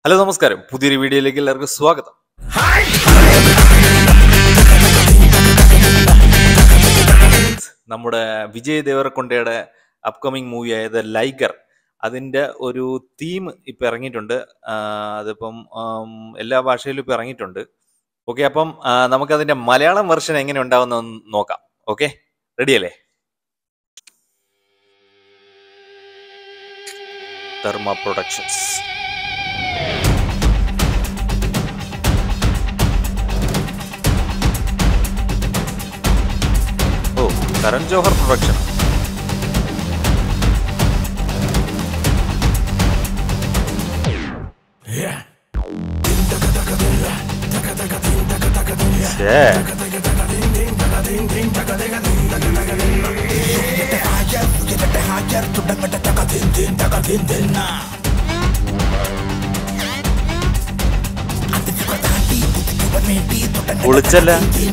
Hello നമസ്കാരം പുതിയൊരു വീഡിയോയിലേക്ക് എല്ലാവർക്കും സ്വാഗതം നമ്മുടെ വിജയ് ദേവരക്കൊണ്ടയുടെ അപ്കമിങ് മൂവി ആയത് ലൈഗർ അതിന്റെ ഒരു തീം ഇപ്പൊ ഇറങ്ങിയിട്ടുണ്ട് ആ, അതിപ്പം ആം, എല്ലാ ഭാഷയിലും ഇപ്പൊ ഇറങ്ങിയിട്ടുണ്ട് ഓക്കെ അപ്പം ആ, നമുക്കതിന്റെ മലയാളം വെർഷൻ എങ്ങനെ ഉണ്ടാവുന്ന നോക്കാം ഓക്കെ റെഡിയല്ലേ ധർമ്മ പ്രൊഡക്ഷൻസ് ഓ കരൺ ജോഹർ പ്രൊഡക്ഷൻ ഛേ. പൊളിച്ചല്ല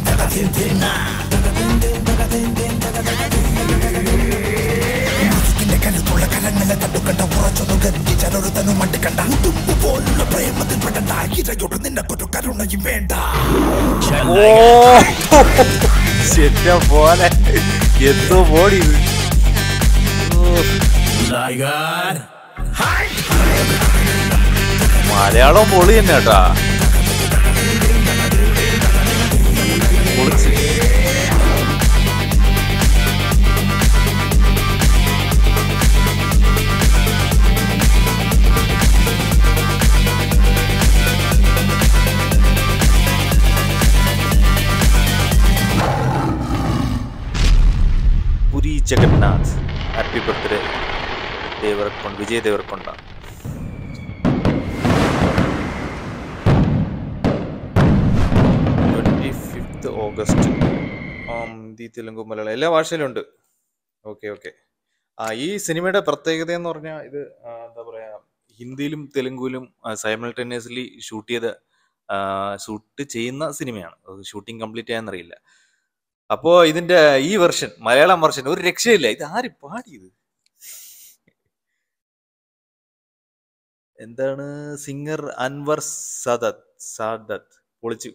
ഓ ശരി പോലെ എന്തോ ബോഡി ഇത് ഓ, മലയാളം പൊളി തന്നെ കേട്ടാ പൊളിച്ച് Puri Jagannath happy birthday Deverakonda Vijay Deverakonda twenty fifth August Hindi Telugu Malayalam എല്ലാ ഭാഷയിലും ഉണ്ട് ഓക്കെ ഓക്കെ ആ ഈ സിനിമയുടെ പ്രത്യേകത എന്ന് പറഞ്ഞാൽ ഇത് ആ, എന്താ പറയാ ഹിന്ദിയിലും തെലുങ്കിലും സൈമൾട്ടേനിയസ്ലി ഷൂട്ട് ചെയ്ത ഷൂട്ട് ചെയ്യുന്ന സിനിമയാണ് ഷൂട്ടിംഗ് കംപ്ലീറ്റ് ചെയ്യാന്നറിയില്ല അപ്പോ ഇതിന്റെ ഈ വെർഷൻ മലയാളം വെർഷൻ ഒരു രക്ഷയില്ല ഇത് ആര് പാടിയത് എന്താണ് സിംഗർ അൻവർ സദത്ത് സാദത്ത് പൊളിച്ചു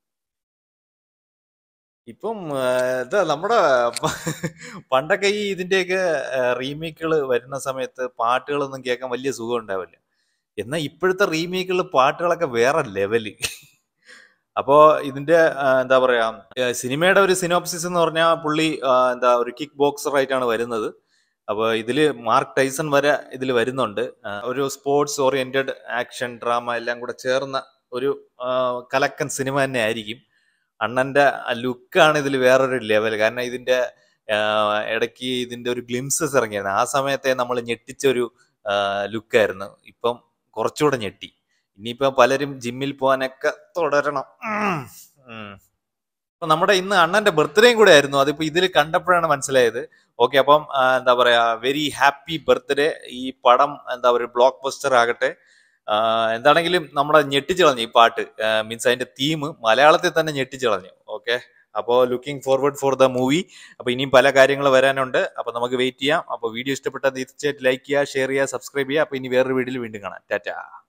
ഇപ്പം ആ, ഇതാ നമ്മുടെ പ- പണ്ടൊക്കെ ഈ ഇതിന്റെയൊക്കെ റീമേക്കുകൾ വരുന്ന സമയത്ത് പാട്ടുകളൊന്നും കേൾക്കാൻ വലിയ സുഖം ഉണ്ടാവില്ല എന്നാൽ ഇപ്പോഴത്തെ റീമേക്കുകൾ പാട്ടുകളൊക്കെ വേറെ ലെവല് അപ്പോ ഇതിന്റെ ആ, എന്താ പറയാ ഏ, സിനിമയുടെ ഒരു സിനോപ്സിസ് എന്ന് പറഞ്ഞാൽ പുള്ളി ആ, എന്താ ഒരു കിക്ക് ബോക്സർ ആയിട്ടാണ് വരുന്നത് അപ്പൊ ഇതില് മാർക്ക് ടൈസൺ വരെ ഇതിൽ വരുന്നുണ്ട് ആ, ഒരു സ്പോർട്സ് ഓറിയന്റഡ് ആക്ഷൻ ഡ്രാമ എല്ലാം കൂടെ ചേർന്ന ഒരു ആ, കലക്കൻ സിനിമ തന്നെ ആയിരിക്കും അണ്ണന്റെ ലുക്കാണ് ഇതിൽ വേറൊരു ലെവൽ കാരണം ഇതിന്റെ ആ, ഇടയ്ക്ക് ഇതിന്റെ ഒരു ഗ്ലിംസസ് ഇറങ്ങിയായിരുന്നു ആ സമയത്തെ നമ്മൾ ഞെട്ടിച്ച ഒരു ലുക്കായിരുന്നു ഇപ്പം കുറച്ചുകൂടെ ഞെട്ടി ഇനിയിപ്പോ പലരും ജിമ്മിൽ പോകാനൊക്കെ തുടരണം ഉം. ഉം. അപ്പൊ നമ്മുടെ ഇന്ന് അണ്ണന്റെ ബർത്ത്ഡേയും കൂടെ ആയിരുന്നു അതിപ്പോ ഇതിൽ കണ്ടപ്പോഴാണ് മനസ്സിലായത് ഓക്കെ അപ്പം ആ, എന്താ പറയാ വെരി ഹാപ്പി ബർത്ത്ഡേ ഈ പടം എന്താ പറയുക ബ്ലോക്ക് ബസ്റ്റർ ആകട്ടെ ആ, എന്താണെങ്കിലും നമ്മളെ ഞെട്ടിച്ചു കളഞ്ഞു ഈ പാട്ട് മീൻസ് അതിന്റെ തീം മലയാളത്തിൽ തന്നെ ഞെട്ടിച്ചു കളഞ്ഞു ഓക്കെ അപ്പോൾ looking forward for the movie അപ്പൊ ഇനിയും പല കാര്യങ്ങൾ വരാനുണ്ട് അപ്പൊ നമുക്ക് വെയിറ്റ് ചെയ്യാം അപ്പൊ വീഡിയോ ഇഷ്ടപ്പെട്ടാൽ തീർച്ചയായിട്ടും ലൈക്ക് ചെയ്യുക ഷെയർ ചെയ്യുക സബ്സ്ക്രൈബ് ചെയ്യുക അപ്പൊ ഇനി വേറൊരു വീഡിയോയിൽ വീണ്ടും കാണാം ടാറ്റാ